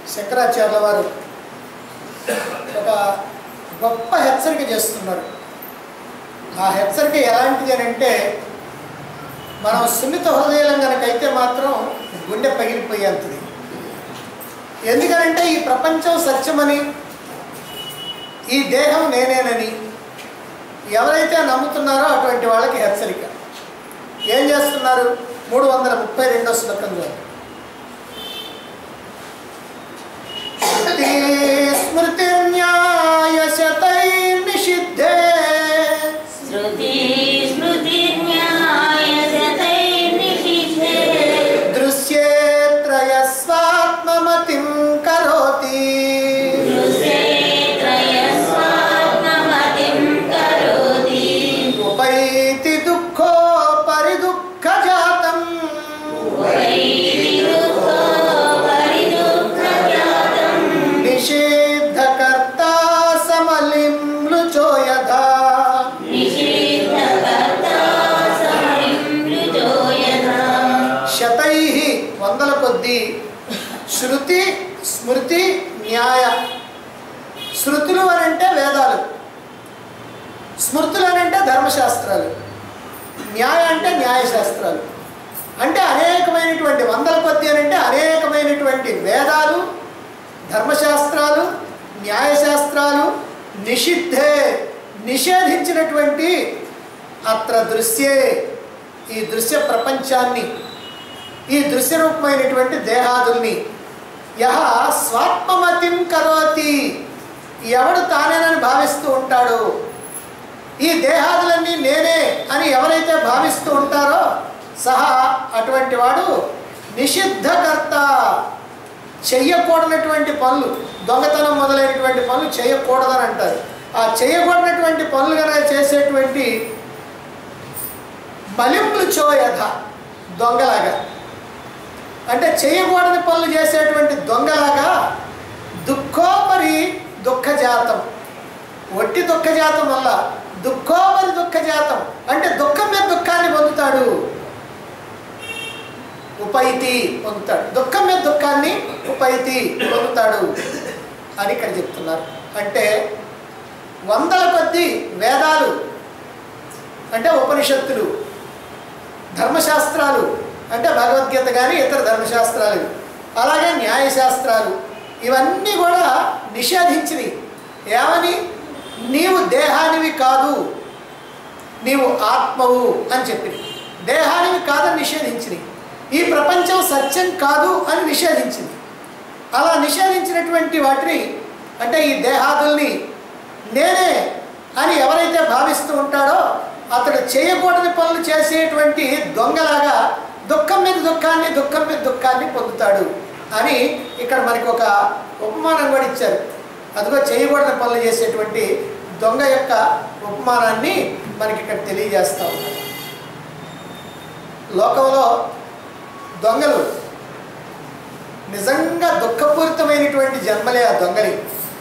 శంకరాచార్యుల వారు ఒక గొప్ప హెచ్చరిక చేస్తున్నారు ఆ హెచ్చరిక ఎలాంటిది అని అంటే మనం సున్నిత హృదయం కనుకైతే మాత్రం గుండె పగిలిపోయేంతది ఎందుకనంటే ఈ ప్రపంచం సత్యమని ఈ దేహం నేనేనని ఎవరైతే నమ్ముతున్నారో అటువంటి వాళ్ళకి హెచ్చరిక ఏం చేస్తున్నారు మూడు వందల ముప్పై రెండో శ్లోకంలో శృతి స్మృతిర్న్యాయశతై నిషిద్ధే శృతి స్మృతిర్న్యాయశతైర్నిషిద్ధే దృశ్యే త్రయస్వాత్మమతిం కరోతి దృశ్యే త్రయస్వాత్మమతిం కరోతి ఉపైతి దుఃఖో పరిదుఃఖజాతం వైదిరుఖో పరిదుఃఖజాతం నిషిద్ధకర్త సమలిం లుచో యథా నిషిద్ధకర్తా సమృజో యథా శతై వందల కొద్దీ శృతి స్మృతి న్యాయ శృతులు అని అంటే వేదాలు స్మృతులు అని అంటే ధర్మశాస్త్రాలు న్యాయ అంటే న్యాయశాస్త్రాలు అంటే అనేకమైనటువంటి వందల కొద్ది అని అంటే అనేకమైనటువంటి వేదాలు ధర్మశాస్త్రాలు న్యాయశాస్త్రాలు నిషిద్ధే నిషేధించినటువంటి అత్ర దృశ్యే ఈ దృశ్య ప్రపంచాన్ని ఈ దృశ్యరూపమైనటువంటి దేహాదుల్ని యహ స్వాత్మమతిం కరోతి ఎవడు తానేనని భావిస్తూ ఉంటాడు ఈ దేహాదులన్నీ నేనే అని ఎవరైతే భావిస్తూ ఉంటారో సహా అటువంటి వాడు నిషిద్ధకర్త చెయ్యకూడనటువంటి పనులు దొంగతనం మొదలైనటువంటి పనులు చేయకూడదని అంటారు ఆ చేయకూడనటువంటి పనులు కనుక చేసేటువంటి బలింపులు చోయథ దొంగలాగా అంటే చేయకూడని పనులు చేసేటువంటి దొంగలాగా దుఃఖోపరి దుఃఖజాతం వట్టి దుఃఖజాతం వల్ల దుఃఖోపరి దుఃఖజాతం అంటే దుఃఖం మీద దుఃఖాన్ని పొందుతాడు ఉపైతి పొందుతాడు దుఃఖం మీద దుఃఖాన్ని ఉపైతి పొందుతాడు అని ఇక్కడ చెప్తున్నారు అంటే వందల కొద్ది వేదాలు అంటే ఉపనిషత్తులు ధర్మశాస్త్రాలు అంటే భగవద్గీత కానీ ఇతర ధర్మశాస్త్రాలు అలాగే న్యాయశాస్త్రాలు ఇవన్నీ కూడా నిషేధించినవి ఏమని నీవు దేహానివి కాదు నీవు ఆత్మవు అని చెప్పింది దేహానివి కాదని నిషేధించినవి ఈ ప్రపంచం సత్యం కాదు అని నిషేధించింది అలా నిషేధించినటువంటి వాటిని అంటే ఈ దేహాదుల్ని నేనే అని ఎవరైతే భావిస్తూ ఉంటాడో అతడు చేయకూడని పనులు చేసేటువంటి దొంగలాగా దుఃఖం మీద దుఃఖాన్ని దుఃఖం మీద దుఃఖాన్ని పొందుతాడు అని ఇక్కడ మనకి ఒక ఉపమానం కూడా ఇచ్చారు అదిగో చేయకూడని పనులు చేసేటువంటి దొంగ యొక్క ఉపమానాన్ని మనకి ఇక్కడ తెలియజేస్తూ ఉన్నారు లోకంలో దొంగలు నిజంగా దుఃఖపూరితమైనటువంటి జన్మలే ఆ దొంగలి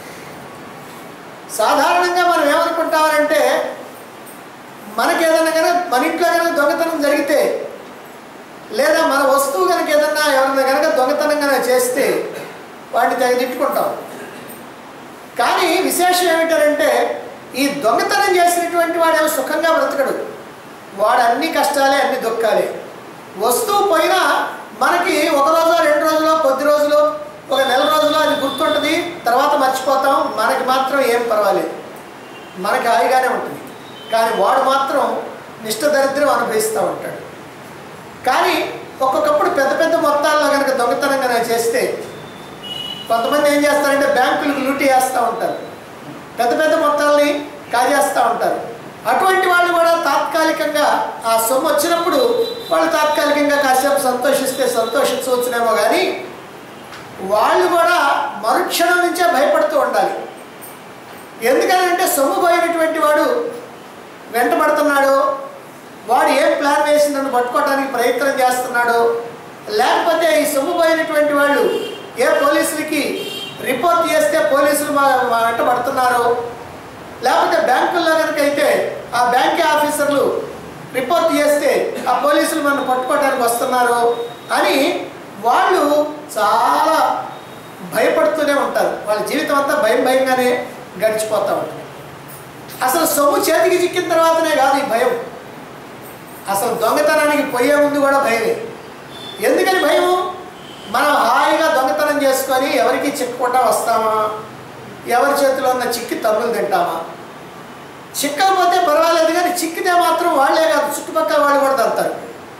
సాధారణంగా మనం ఏమనుకుంటామంటే మనకి ఏదైనా కనుక మన ఇంట్లో కనుక దొంగతనం జరిగితే లేదా మన వస్తువు కనుక ఏదన్నా ఎవరైనా కనుక దొంగతనం కనుక చేస్తే వాడిని తెగ తిట్టుకుంటాం కానీ విశేషం ఏమిటంటే ఈ దొంగతనం చేసినటువంటి వాడు ఏమో సుఖంగా బ్రతకడు వాడు అన్ని కష్టాలే అన్ని దుఃఖాలే వస్తువు పోయినా మనకి ఒక రోజు రెండు రోజులు కొద్ది రోజులు ఒక నెల రోజులు అది గుర్తుంటుంది తర్వాత మర్చిపోతాం మనకి మాత్రం ఏం పర్వాలేదు మనకి హాయిగానే ఉంటుంది కానీ వాడు మాత్రం నిష్ట దరిద్రం అనుభవిస్తూ ఉంటాడు కానీ ఒక్కొక్కప్పుడు పెద్ద పెద్ద మొత్తాల్లో కనుక దొంగతనం కనుక చేస్తే కొంతమంది ఏం చేస్తారంటే బ్యాంకులకు లూటీ వేస్తూ ఉంటారు పెద్ద పెద్ద మొత్తాలని కాజేస్తూ ఉంటారు అటువంటి వాళ్ళు కూడా తాత్కాలికంగా ఆ సొమ్ము వచ్చినప్పుడు వాళ్ళు తాత్కాలికంగా కాసేపు సంతోషిస్తే సంతోషించవచ్చునేమో కానీ వాళ్ళు కూడా మరుక్షణం నుంచే భయపడుతూ ఉండాలి ఎందుకనంటే సొమ్ము పోయినటువంటి వాడు వెంటబడుతున్నాడు వాడు ఏం ప్లాన్ వేసి నన్ను పట్టుకోవడానికి ప్రయత్నం చేస్తున్నాడు లేకపోతే ఈ సొమ్ము పోయినటువంటి వాళ్ళు ఏ పోలీసులకి రిపోర్ట్ చేస్తే పోలీసులు మా మా వెంట పడుతున్నారు లేకపోతే బ్యాంకుల్లో కనుక అయితే ఆ బ్యాంక్ ఆఫీసర్లు రిపోర్ట్ చేస్తే ఆ పోలీసులు మనం పట్టుకోవడానికి వస్తున్నారు అని వాళ్ళు చాలా భయపడుతూనే ఉంటారు వాళ్ళ జీవితం అంతా భయం భయంగానే గడిచిపోతూ ఉంటుంది అసలు సొమ్ము చేతికి చిక్కిన తర్వాతనే కాదు ఈ భయం అసలు దొంగతనానికి పోయే ముందు కూడా భయమే ఎందుకని భయము మనం హాయిగా దొంగతనం చేసుకొని ఎవరికి చిక్కకుండా వస్తామా ఎవరి చేతిలో ఉన్న చిక్కి తన్నులు తింటామా చిక్కకపోతే పర్వాలేదు కానీ చిక్కితే మాత్రం వాళ్ళే కాదు చుట్టుపక్కల వాళ్ళు కూడా తంతారు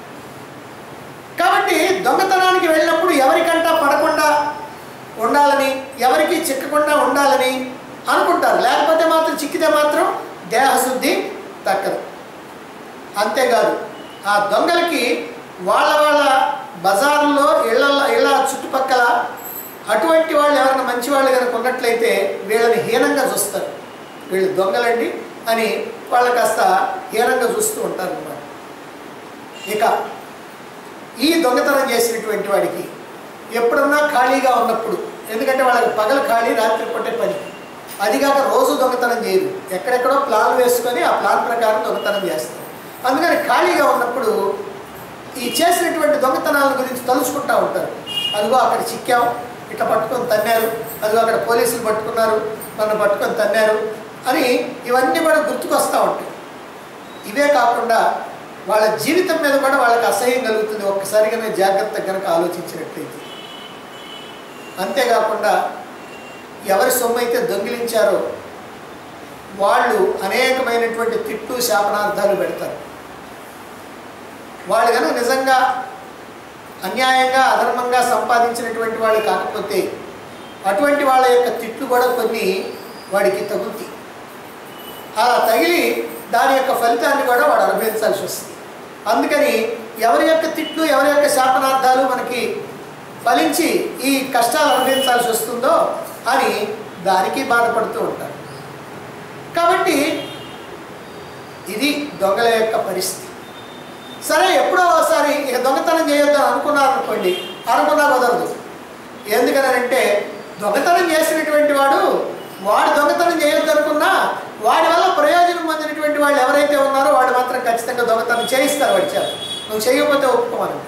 కాబట్టి దొంగతనానికి వెళ్ళినప్పుడు ఎవరికంటా పడకుండా ఉండాలని ఎవరికి చిక్కకుండా ఉండాలని అనుకుంటారు లేకపోతే మాత్రం చిక్కితే మాత్రం దేహశుద్ధి తక్కదు అంతేకాదు ఆ దొంగలకి వాళ్ళ వాళ్ళ బజార్లో ఇళ్ళ ఇళ్ళ చుట్టుపక్కల అటువంటి వాళ్ళు ఎవరైనా మంచి వాళ్ళు కనుక ఉన్నట్లయితే వీళ్ళని హీనంగా చూస్తారు వీళ్ళు దొంగలండి అని వాళ్ళు కాస్త హీనంగా చూస్తూ ఉంటారు అన్నమాట ఇక ఈ దొంగతనం చేసినటువంటి వాడికి ఎప్పుడన్నా ఖాళీగా ఉన్నప్పుడు ఎందుకంటే వాళ్ళకి పగలు ఖాళీ రాత్రి పూటే పని అదిగాక రోజు దొంగతనం చేయరు ఎక్కడెక్కడో ప్లాన్ వేసుకొని ఆ ప్లాన్ ప్రకారం దొంగతనం చేస్తారు అందుకని ఖాళీగా ఉన్నప్పుడు ఈ చేసినటువంటి దొంగతనాల గురించి తలుచుకుంటూ ఉంటారు అదిగో అక్కడ చిక్కాం ఇట్లా పట్టుకొని తన్నారు అదిగో అక్కడ పోలీసులు పట్టుకున్నారు నన్ను పట్టుకొని తన్నారు అని ఇవన్నీ కూడా గుర్తుకొస్తూ ఉంటాయి ఇవే కాకుండా వాళ్ళ జీవితం మీద కూడా వాళ్ళకి అసహ్యం కలుగుతుంది ఒక్కసారిగానే జాగ్రత్త కనుక ఆలోచించినట్లయితే అంతేకాకుండా ఎవరి సొమ్ము అయితే దొంగిలించారో వాళ్ళు అనేకమైనటువంటి తిట్టు శాపనార్థాలు పెడతారు వాళ్ళు కనుక నిజంగా అన్యాయంగా అధర్మంగా సంపాదించినటువంటి వాళ్ళు కాకపోతే అటువంటి వాళ్ళ యొక్క తిట్లు కూడా కొన్ని వాడికి తగులుతాయి అలా తగిలి దాని యొక్క ఫలితాన్ని కూడా వాడు అనుభవించాల్సి వస్తుంది అందుకని ఎవరి యొక్క తిట్లు ఎవరి యొక్క శాపనార్థాలు మనకి ఫలించి ఈ కష్టాలు అనుభవించాల్సి వస్తుందో అని దానికి బాధపడుతూ ఉంటారు కాబట్టి ఇది దొంగల యొక్క పరిస్థితి సరే ఎప్పుడో ఒకసారి ఇక దొంగతనం చేయొద్దని అనుకున్నారు అనుకోండి అనుకున్నా కుదరదు ఎందుకనంటే దొంగతనం చేసినటువంటి వాడు వాడు దొంగతనం చేయొద్దు అనుకున్నా వాడి వల్ల ప్రయోజనం పొందినటువంటి వాళ్ళు ఎవరైతే ఉన్నారో వాడు మాత్రం ఖచ్చితంగా దొంగతనం చేయిస్తారు వాడి చేత నువ్వు చేయకపోతే ఒప్పుకోమని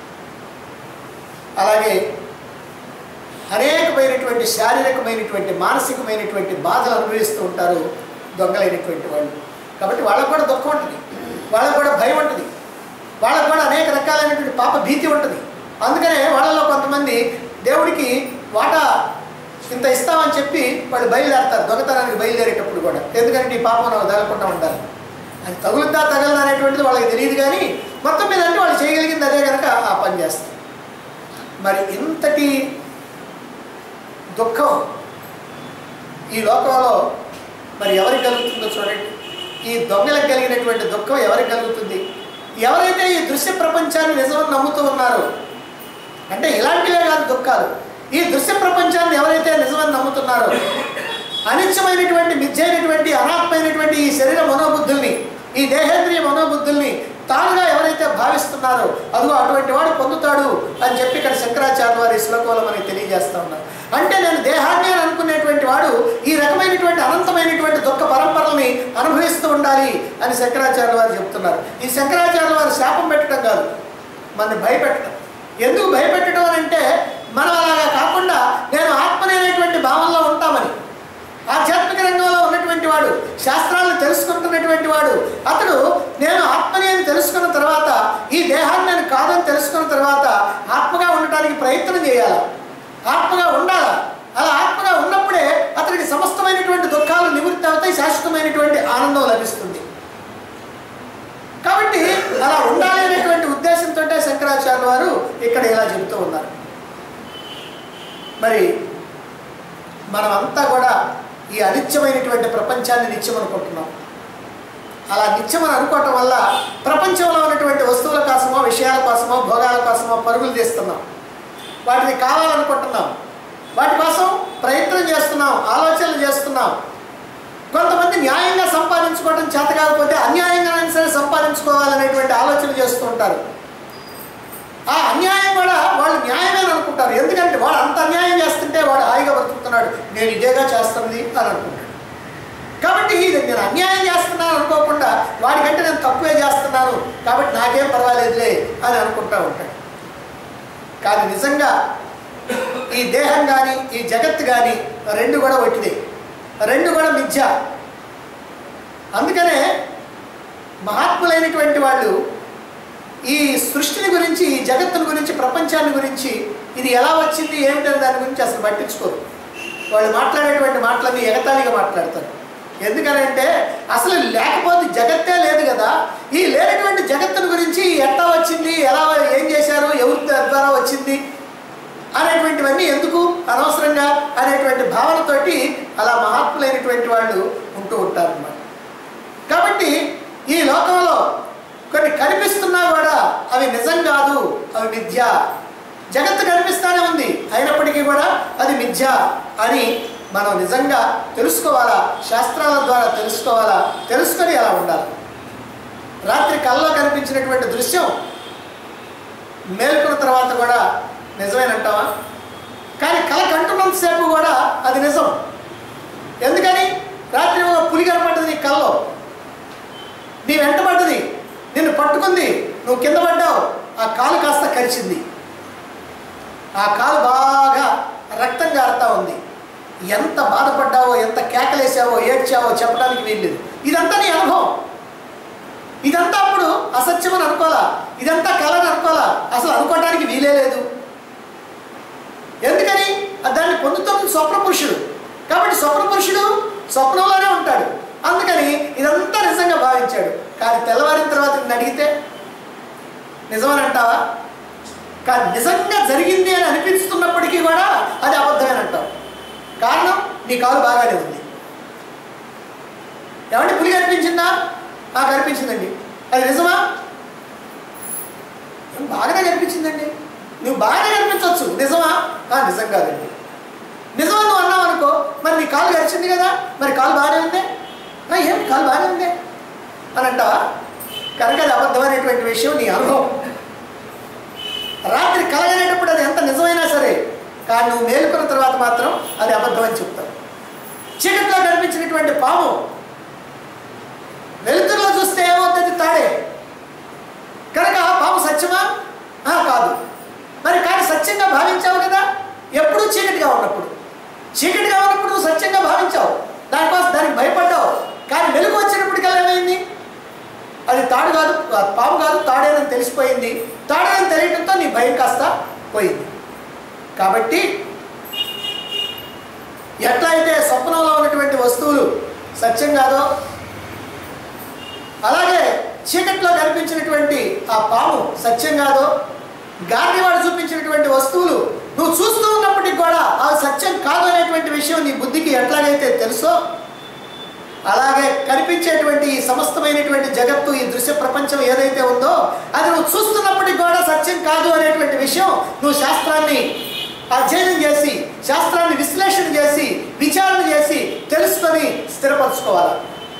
అలాగే అనేకమైనటువంటి శారీరకమైనటువంటి మానసికమైనటువంటి బాధలు అనుభవిస్తూ ఉంటారు దొంగలైనటువంటి వాళ్ళు కాబట్టి వాళ్ళకు కూడా దుఃఖం ఉంటుంది వాళ్ళకు కూడా భయం ఉంటుంది వాళ్ళకు కూడా అనేక రకాలైనటువంటి పాప భీతి ఉంటుంది అందుకనే వాళ్ళలో కొంతమంది దేవుడికి వాటా ఇంత ఇస్తామని చెప్పి వాళ్ళు బయలుదేరతారు దొంగతనానికి బయలుదేరేటప్పుడు కూడా ఎందుకంటే ఈ పాపం నాకు తగలకుండా ఉండాలి అది తగులుతా తగలదా అనేటువంటిది వాళ్ళకి తెలియదు కానీ మొత్తం మీద అంటే వాళ్ళు చేయగలిగింది అదే కనుక ఆ పని చేస్తారు మరి ఇంతటి దుఃఖం ఈ లోకంలో మరి ఎవరికి కలుగుతుందో చూడండి ఈ దొంగలకు కలిగినటువంటి దుఃఖం ఎవరికి కలుగుతుంది ఎవరైతే ఈ దృశ్య ప్రపంచాన్ని నిజమని నమ్ముతూ ఉన్నారో అంటే ఇలాంటివే కాదు దుఃఖాలు ఈ దృశ్య ప్రపంచాన్ని ఎవరైతే నిజమని నమ్ముతున్నారో అనిత్యమైనటువంటి మిథ్యైనటువంటి అనాత్మైనటువంటి ఈ శరీర మనోబుద్ధుల్ని ఈ దేహేంద్రియ మనోబుద్ధుల్ని తానుగా ఎవరైతే భావిస్తున్నారో అదిగో అటువంటి వాడు పొందుతాడు అని చెప్పి ఇక్కడ శంకరాచార్య వారి శ్లోకంలో మనకి తెలియజేస్తా ఉన్నారు అంటే నేను దేహాన్ని అని అనుకునేటువంటి వాడు ఈ రకమైనటువంటి అనంతమైనటువంటి దుఃఖ పరంపరల్ని అనుభవిస్తూ ఉండాలి అని శంకరాచార్య వారు చెప్తున్నారు ఈ శంకరాచార్య వారు శాపం పెట్టడం కాదు మనని భయపెట్టడం ఎందుకు భయపెట్టడం అని అంటే మనం అలాగా కాకుండా నేను ఆత్మనేటువంటి భావంలో ఉంటామని ఆధ్యాత్మిక రంగంలో ఉన్నటువంటి వాడు శాస్త్రాలను తెలుసుకుంటున్నటువంటి వాడు అతడు నేను ఆత్మని అని తెలుసుకున్న తర్వాత ఈ దేహాన్ని నేను కాదని తెలుసుకున్న తర్వాత ఆత్మగా ఉండటానికి ప్రయత్నం చేయాలి ఆత్మగా ఉండాలి అలా ఆత్మగా ఉన్నప్పుడే అతనికి సమస్తమైనటువంటి దుఃఖాలు నివృత్తి అవుతాయి శాశ్వతమైనటువంటి ఆనందం లభిస్తుంది కాబట్టి అలా ఉండాలి అనేటువంటి ఉద్దేశంతో శంకరాచార్య వారు ఇక్కడ ఇలా చెబుతూ ఉన్నారు మరి మనమంతా కూడా ఈ అనిత్యమైనటువంటి ప్రపంచాన్ని నిత్యం అనుకుంటున్నాం అలా నిత్యం అని అనుకోవటం వల్ల ప్రపంచంలో ఉన్నటువంటి వస్తువుల కోసమో విషయాల కోసమో భోగాల కోసమో పరుగులు తీస్తున్నాం వాటిని కావాలనుకుంటున్నాం వాటి కోసం ప్రయత్నం చేస్తున్నాం ఆలోచనలు చేస్తున్నాం కొంతమంది న్యాయంగా సంపాదించుకోవడం చేత కాకపోతే అన్యాయంగా సరే సంపాదించుకోవాలనేటువంటి ఆలోచన చేస్తూ ఉంటారు ఆ అన్యాయం కూడా వాళ్ళు న్యాయమేని అనుకుంటారు ఎందుకంటే వాడు అంత అన్యాయం చేస్తుంటే వాడు హాయిగా బతుకుతున్నాడు నేను ఇదేగా చేస్తున్నది అని అనుకుంటాడు కాబట్టి ఇది నేను అన్యాయం చేస్తున్నాను అనుకోకుండా వాడికంటే నేను తక్కువే చేస్తున్నాను కాబట్టి నాకేం పర్వాలేదులే అని అనుకుంటా ఉంటాడు కానీ నిజంగా ఈ దేహం కానీ ఈ జగత్తు కానీ రెండు కూడా ఒట్టిదే రెండు కూడా మిథ్య అందుకనే మహాత్ములైనటువంటి వాళ్ళు ఈ సృష్టిని గురించి ఈ జగత్తుని గురించి ప్రపంచాన్ని గురించి ఇది ఎలా వచ్చింది ఏమిటని దాని గురించి అసలు పట్టించుకోరు వాళ్ళు మాట్లాడేటువంటి మాటలన్నీ ఎగతాళిగా మాట్లాడతారు ఎందుకనంటే అసలు లేకపోతే జగత్తే లేదు కదా ఈ లేనటువంటి జగత్తుని గురించి ఎట్లా వచ్చింది ఎలా ఏం చేశారు ఎవరి ద్వారా వచ్చింది అనేటువంటివన్నీ ఎందుకు అనవసరంగా అనేటువంటి భావనతోటి అలా మహాత్ములైనటువంటి వాళ్ళు ఉంటూ ఉంటారు అన్నమాట కాబట్టి ఈ లోకంలో కొన్ని కనిపిస్తున్నా కూడా అవి నిజం కాదు అవి మిథ్య జగత్తు కనిపిస్తానే ఉంది అయినప్పటికీ కూడా అది మిథ్య అని మనం నిజంగా తెలుసుకోవాలా శాస్త్రాల ద్వారా తెలుసుకోవాలా తెలుసుకొని అలా ఉండాలి రాత్రి కల్లో కనిపించినటువంటి దృశ్యం మేల్కొన్న తర్వాత కూడా నిజమేనంటావా కానీ కళ కంటున్నంతసేపు కూడా అది నిజం ఎందుకని రాత్రి ఒక పులి కనపడ్డది నీ కల్లో నీ వెంట పడ్డది నిన్ను పట్టుకుంది నువ్వు కింద పడ్డావు ఆ కాలు కాస్త కరిచింది ఆ కాలు బాగా రక్తం కారుతా ఉంది ఎంత బాధపడ్డావో ఎంత కేకలేసావో ఏడ్చావో చెప్పడానికి వీల్లేదు ఇదంతా నీ అనుభవం ఇదంతా అప్పుడు అసత్యమని అనుకోవాలా ఇదంతా కళని అనుకోవాలా అసలు అనుకోవడానికి వీలే లేదు ఎందుకని దాన్ని పొందుతుంది స్వప్న పురుషుడు కాబట్టి స్వప్న పురుషుడు స్వప్నంలోనే ఉంటాడు అందుకని ఇదంతా నిజంగా భావించాడు కానీ తెల్లవారిన తర్వాత నిన్ను అడిగితే నిజమని అంటావా కానీ నిజంగా జరిగింది అని అనిపిస్తున్నప్పటికీ కూడా అది అబద్ధమని అంటావు కారణం నీ కాలు బాగానే ఉంది ఏమంటే పులి కనిపించిందా ఆ కనిపించిందండి అది నిజమా బాగానే కనిపించిందండి నువ్వు బాగానే కనిపించవచ్చు నిజమా ఆ, నిజం కాదండి నిజమా నువ్వు అన్నావు అనుకో మరి నీ కాలు గడిచింది కదా మరి కాలు బాగానే ఉంది ఆ, ఏం కాలు బాగానే ఉంది అని అంటావా కనుక అది అబద్ధమైనటువంటి విషయం నీ అనుభవం రాత్రి కలగనేటప్పుడు అది ఎంత నిజమైనా సరే కానీ నువ్వు మేలుకున్న తర్వాత మాత్రం అది అబద్ధం అని చెప్తావు చీకట్లో కనిపించినటువంటి పాము వెలుతురులో చూస్తే ఏమవుతుంది తాడే కనుక ఆ పాము సత్యమా ఆ, కాదు మరి కానీ సత్యంగా భావించావు కదా ఎప్పుడూ చీకటిగా ఉన్నప్పుడు చీకటిగా ఉన్నప్పుడు నువ్వు సత్యంగా భావించావు దానికోసం దానికి భయపడ్డావు కానీ వెలుగు వచ్చినప్పటికల్లా ఏమైంది అది తాడు కాదు ఆ పాము కాదు తాడేనని తెలిసిపోయింది తాడేనని తెలియడంతో నీ భయం కాస్త పోయింది కాబట్టి ఎట్లా అయితే స్వప్నంలో ఉన్నటువంటి వస్తువులు సత్యం కాదో అలాగే చీకట్లో కనిపించినటువంటి ఆ పాము సత్యం కాదో గాంధీవాడు చూపించినటువంటి వస్తువులు నువ్వు చూస్తూ ఉన్నప్పటికి కూడా ఆ సత్యం కాదు అనేటువంటి విషయం నీ బుద్ధికి ఎట్లాగైతే తెలుసో అలాగే కనిపించేటువంటి ఈ సమస్తమైనటువంటి జగత్తు ఈ దృశ్య ప్రపంచం ఏదైతే ఉందో అది నువ్వు చూస్తున్నప్పటికి కూడా సత్యం కాదు అనేటువంటి విషయం నువ్వు శాస్త్రాన్ని అధ్యయనం చేసి శాస్త్రాన్ని విశ్లేషణ చేసి విచారణ చేసి తెలుసుకొని స్థిరపరచుకోవాలి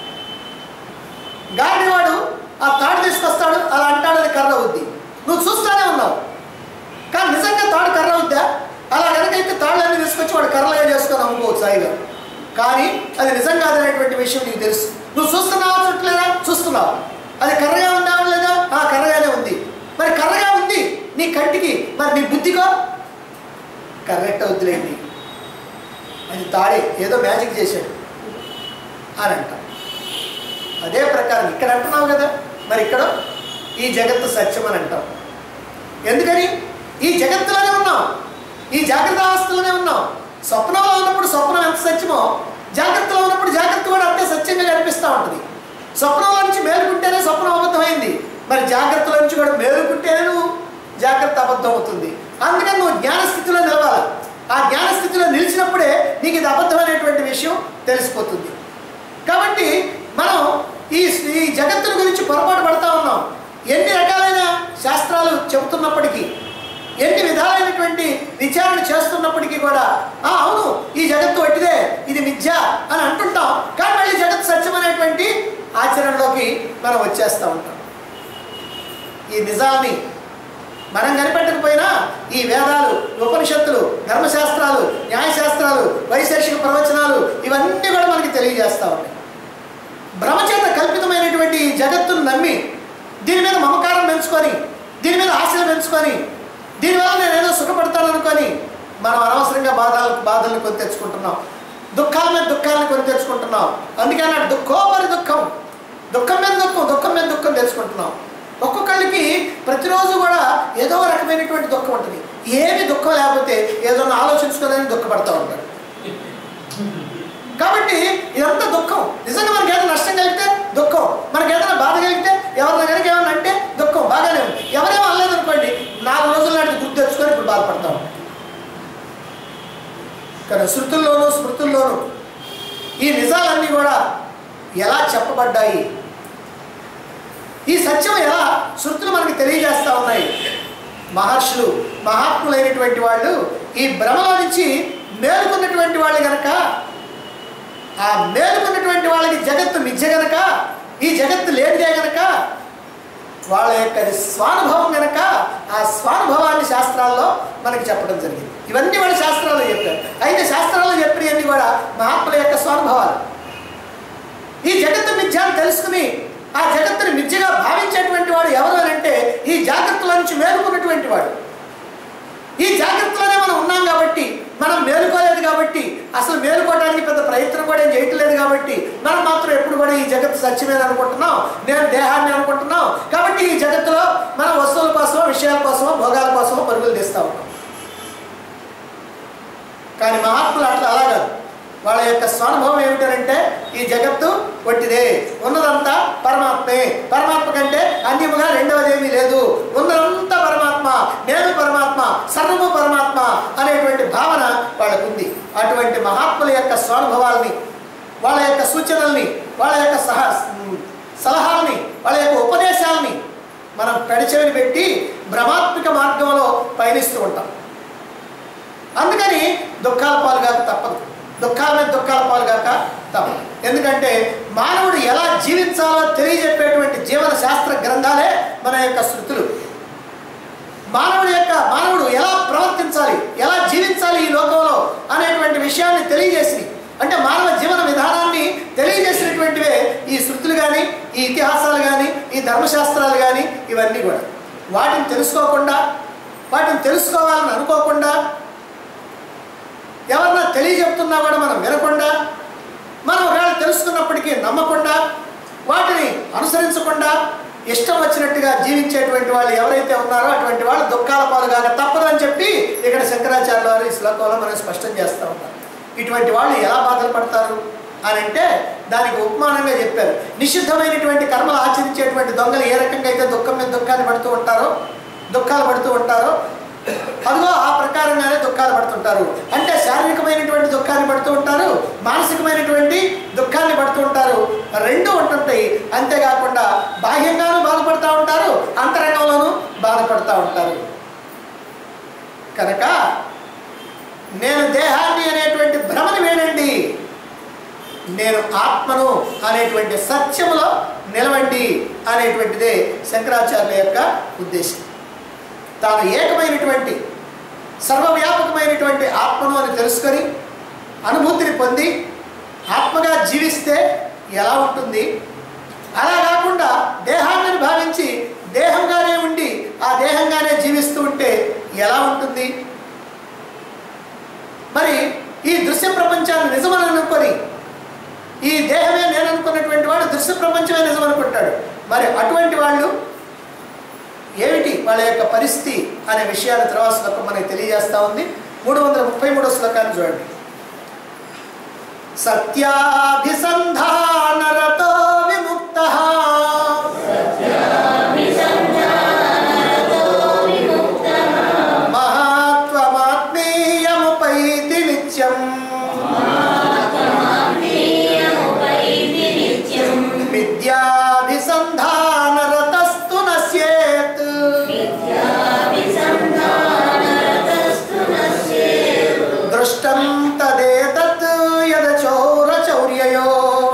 గాడివాడు ఆ తాడు తీసుకొస్తాడు అలా అంటాడు అది కర్ర అవుద్ది నువ్వు చూస్తూనే ఉన్నావు కానీ నిజంగా తాడు కర్ర అవుద్దా అలా కనుకైతే తాళ్ళన్నీ తీసుకొచ్చి వాడు కర్రలుగా చేసుకొని అమ్ముకోవచ్చు సాయిగా కానీ అది నిజం కాదనేటువంటి విషయం నీకు తెలుసు నువ్వు చూస్తున్నావా చూడలేదా చూస్తున్నావు అది కర్రగా ఉందా లేదా ఆ కర్రగానే ఉంది మరి కర్రగా ఉంది నీ కంటికి మరి నీ బుద్ధికో కరెక్ట్ వద్దులేండి అది తాడే ఏదో మ్యాజిక్ చేశాడు అని అంటాం అదే ప్రకారం ఇక్కడ అంటున్నావు కదా మరి ఇక్కడ ఈ జగత్తు సత్యం అని అంటాం ఎందుకని ఈ జగత్తులోనే ఉన్నాం ఈ జాగ్రత్త అవస్థలోనే ఉన్నాం స్వప్నంలో ఉన్నప్పుడు స్వప్నం ఎంత సత్యమో జాగ్రత్తలో ఉన్నప్పుడు జాగ్రత్త కూడా అంతే సత్యంగా కనిపిస్తూ ఉంటుంది స్వప్నంలో నుంచి మేలుకుంటేనే స్వప్నం అబద్ధమైంది మరి జాగ్రత్తలో నుంచి కూడా మేలుకుంటేనే నువ్వు జాగ్రత్త అబద్ధం అవుతుంది అందుకని నువ్వు జ్ఞానస్థితిలో నిలవాలి ఆ జ్ఞానస్థితిలో నిలిచినప్పుడే నీకు ఇది అబద్ధమైనటువంటి విషయం తెలిసిపోతుంది కాబట్టి మనం ఈ ఈ జగత్తుల గురించి పొరపాటు పడతా ఉన్నాం ఎన్ని రకాలైన శాస్త్రాలు చెబుతున్నప్పటికీ ఎన్ని విధాలైనటువంటి విచారణ చేస్తున్నప్పటికీ కూడా ఆ అవును ఈ జగత్తు వట్టిదే ఇది మిథ్య అని అంటుంటాం కానీ మళ్ళీ జగత్తు సత్యం అనేటువంటి ఆచరణలోకి మనం వచ్చేస్తూ ఉంటాం ఈ నిజాన్ని మనం కనిపెట్టకపోయినా ఈ వేదాలు ఉపనిషత్తులు ధర్మశాస్త్రాలు న్యాయశాస్త్రాలు వైశేషిక ప్రవచనాలు ఇవన్నీ కూడా మనకి తెలియజేస్తూ ఉంటాయి భ్రమచేత కల్పితమైనటువంటి ఈ జగత్తును నమ్మి దీని మీద మమకారం పెంచుకొని దీని మీద ఆశలు పెంచుకొని దీనివల్ల నేను ఏదో సుఖపడతాను అనుకొని మనం అనవసరంగా బాధలు బాధల్ని కొని తెచ్చుకుంటున్నాం దుఃఖాల మీద దుఃఖాలను కొని తెచ్చుకుంటున్నాం అందుకే అన్నాడు దుఃఖోపరి దుఃఖం దుఃఖం మీద దుఃఖం దుఃఖం మీద దుఃఖం తెచ్చుకుంటున్నాం ఒక్కొక్కళ్ళకి ప్రతిరోజు కూడా ఏదో ఒక రకమైనటువంటి దుఃఖం ఉంటుంది ఏమి దుఃఖం లేకపోతే ఏదో ఒకటి ఆలోచించుకోలేని దుఃఖపడతా ఉంటారు కాబట్టి ఇదంతా దుఃఖం నిజంగా మనకి ఏదైనా నష్టం కలిగితే దుఃఖం మనకి ఏదైనా బాధ కలిగితే ఎవరి కనుక ఏమన్నా అంటే దుఃఖం బాగానే ఉంది ఎవరేమో అనలేదు అనుకోండి నాలుగు రోజుల నాటికి గుర్తు తెచ్చుకొని ఇప్పుడు బాధపడతా ఉంటాం కానీ శృతుల్లోనూ స్మృతుల్లోనూ ఈ నిజాలన్నీ కూడా ఎలా చెప్పబడ్డాయి ఈ సత్యం ఎలా శృతులు మనకి తెలియజేస్తా ఉన్నాయి మహర్షులు మహాత్ములైనటువంటి వాళ్ళు ఈ భ్రమలో నుంచి మేలుకున్నటువంటి వాళ్ళు గనక ఆ మేలుకున్నటువంటి వాళ్ళకి జగత్తు మిథ్య గనక ఈ జగత్తు లేనిదే గనక వాళ్ళ యొక్క స్వానుభవం గనక ఆ స్వానుభవాన్ని శాస్త్రాల్లో మనకి చెప్పడం జరిగింది ఇవన్నీ కూడా శాస్త్రాల్లో చెప్పారు అయితే శాస్త్రాల్లో చెప్పినవన్నీ కూడా మహాత్ముల యొక్క స్వానుభవాలు ఈ జగత్తు మిథ్యాన్ని తెలుసుకుని ఆ జగత్తుని మిథ్యగా భావించేటువంటి వాడు ఎవరు అని అంటే ఈ జాగ్రత్తల నుంచి మేలుకున్నటువంటి వాడు ఈ జాగ్రత్తలోనే మనం ఉన్నాం కాబట్టి మనం మేలుకోలేదు కాబట్టి అసలు మేలుకోవడానికి పెద్ద ప్రయత్నం కూడా ఏం చేయట్లేదు కాబట్టి మనం మాత్రం ఎప్పుడు కూడా ఈ జగత్తు సత్యమేది అనుకుంటున్నాం నేను దేహాన్ని అనుకుంటున్నాం కాబట్టి ఈ జగత్తులో మన వస్తువుల కోసమో విషయాల కోసమో భోగాల కోసమో పరుగులు తీస్తూ ఉంటాం కానీ మహాత్ములు అట్లా అలా కాదు వాళ్ళ యొక్క స్వానుభవం ఏమిటంటే ఈ జగత్తు ఒట్టిదే ఉన్నదంతా పరమాత్మే పరమాత్మ కంటే అన్యముగా రెండవది ఏమీ లేదు ఉన్నదంతా పరమాత్మ నేను పరమాత్మ సర్వము పరమాత్మ అనేటువంటి భావన వాళ్ళకు ఉంది అటువంటి మహాత్ముల యొక్క స్వానుభవాల్ని వాళ్ళ యొక్క సూచనల్ని వాళ్ళ యొక్క సహ సలహాల్ని వాళ్ళ యొక్క ఉపదేశాలని మనం పెడచెవిని పెట్టి భ్రమాత్మిక మార్గంలో పయనిస్తూ ఉంటాం అందుకని దుఃఖాల పాలుగాక తప్పదు దుఃఖాల మీద దుఃఖాల పాలుగాక తప్పదు ఎందుకంటే మానవుడు ఎలా జీవించాలో తెలియజెప్పేటువంటి జీవన శాస్త్ర గ్రంథాలే మన యొక్క శృతులు మానవుడి యొక్క మానవుడు ఎలా ప్రవర్తించాలి ఎలా జీవించాలి ఈ లోకంలో అనేటువంటి విషయాన్ని తెలియజేసి అంటే మానవ జీవన విధానాన్ని తెలియజేసినటువంటివే ఈ శృతులు కానీ ఈ ఇతిహాసాలు కానీ ఈ ధర్మశాస్త్రాలు కానీ ఇవన్నీ కూడా వాటిని తెలుసుకోకుండా వాటిని తెలుసుకోవాలని అనుకోకుండా ఎవరన్నా తెలియజెప్తున్నా కూడా మనం వినకుండా మనం ఒకవేళ తెలుసుకున్నప్పటికీ నమ్మకుండా వాటిని అనుసరించకుండా ఇష్టం వచ్చినట్టుగా జీవించేటువంటి వాళ్ళు ఎవరైతే ఉన్నారో అటువంటి వాళ్ళు దుఃఖాల పాలుగాక తప్పదు అని చెప్పి ఇక్కడ శంకరాచార్య వారు ఈ శ్లోకంలో మనం స్పష్టం చేస్తూ ఉంటారు ఇటువంటి వాళ్ళు ఎలా బాధలు పడతారు అని అంటే దానికి ఉపమానంగా చెప్పారు నిషిద్ధమైనటువంటి కర్మలు ఆచరించేటువంటి దొంగలు ఏ రకంగా అయితే దుఃఖం మీద దుఃఖాన్ని పడుతూ ఉంటారో దుఃఖాలు పడుతూ ఉంటారో అదిగో ఆ ప్రకారంగానే దుఃఖాలు పడుతుంటారు అంటే శారీరకమైనటువంటి దుఃఖాన్ని పడుతూ ఉంటారు మానసికమైనటువంటి దుఃఖాన్ని పడుతూ ఉంటారు రెండు ఉంటుంటాయి అంతేకాకుండా బాహ్యంగానూ బాధపడుతూ ఉంటారు అంతరంగంలోనూ బాధపడుతూ ఉంటారు కనుక నేను దేహాన్ని అనేటువంటి భ్రమని వేడండి నేను ఆత్మను అనేటువంటి సత్యములో నిలవండి అనేటువంటిదే శంకరాచార్యుల యొక్క ఉద్దేశం తాను ఏకమైనటువంటి సర్వవ్యాపకమైనటువంటి ఆత్మను అని తెలుసుకొని అనుభూతిని పొంది ఆత్మగా జీవిస్తే ఎలా ఉంటుంది అలా కాకుండా దేహాన్ని భావించి దేహంగానే ఉండి ఆ దేహంగానే జీవిస్తూ ఉంటే ఎలా ఉంటుంది మరి ఈ దృశ్య ప్రపంచాన్ని నిజమని అనుకొని ఈ దేహమే నేను అనుకున్నటువంటి వాడు దృశ్య ప్రపంచమే నిజం అనుకుంటాడు మరి అటువంటి వాళ్ళు ఏమిటి వాళ్ళ యొక్క పరిస్థితి అనే విషయాన్ని తర్వాత శ్లోకం మనకి తెలియజేస్తా ఉంది మూడు వందల ముప్పై మూడో శ్లోకాన్ని చూడండి సత్యాభిసంధానరతో విముక్త మహాత్వమాత్మీయముపైతి నిత్యం విద్యాభిసంధానరతస్తు నశ్యేత్ దృష్టం తదేతత్ యదచోరచౌర్యయో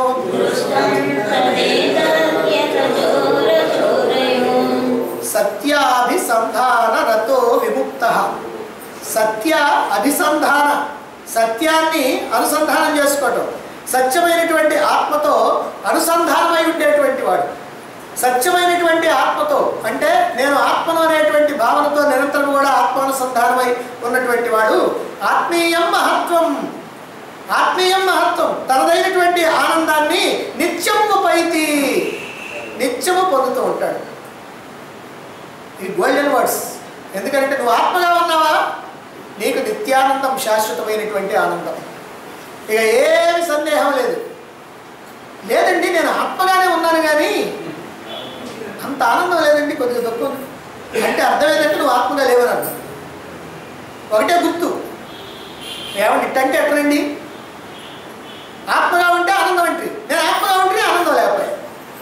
సత్యాభిసంధానరతో విముక్త సత్య అభిసంధాన సత్యాన్ని అనుసంధానం చేసుకోవటం సత్యమైనటువంటి ఆత్మతో అనుసంధానమై ఉండేటువంటి వాడు సత్యమైనటువంటి ఆత్మతో అంటే నేను ఆత్మను అనేటువంటి భావనతో నిరంతరం కూడా ఆత్మానుసంధానమై ఉన్నటువంటి వాడు ఆత్మీయం మహత్వం ఆత్మీయం మహత్వం తనదైనటువంటి ఆనందాన్ని నిత్యము పైతి నిత్యము పొందుతూ ఉంటాడు ఇది గోల్డెన్ వర్డ్స్ ఎందుకంటే నువ్వు ఆత్మగా ఉన్నావా నీకు నిత్యానందం శాశ్వతమైనటువంటి ఆనందం ఇక ఏమి సందేహం లేదు లేదండి నేను ఆత్మగానే ఉన్నాను కానీ అంత ఆనందం లేదండి కొద్దిగా తక్కువ ఉంది. అంటే అర్థం ఏంటంటే నువ్వు ఆత్మగా లేవని అర్థం ఒకటే గుర్తు ఏమండి ఇట్టంటే ఎట్లండి ఆత్మగా ఉంటే ఆనందం అంటే నేను ఆత్మగా ఉంటే ఆనందం లేకపోయా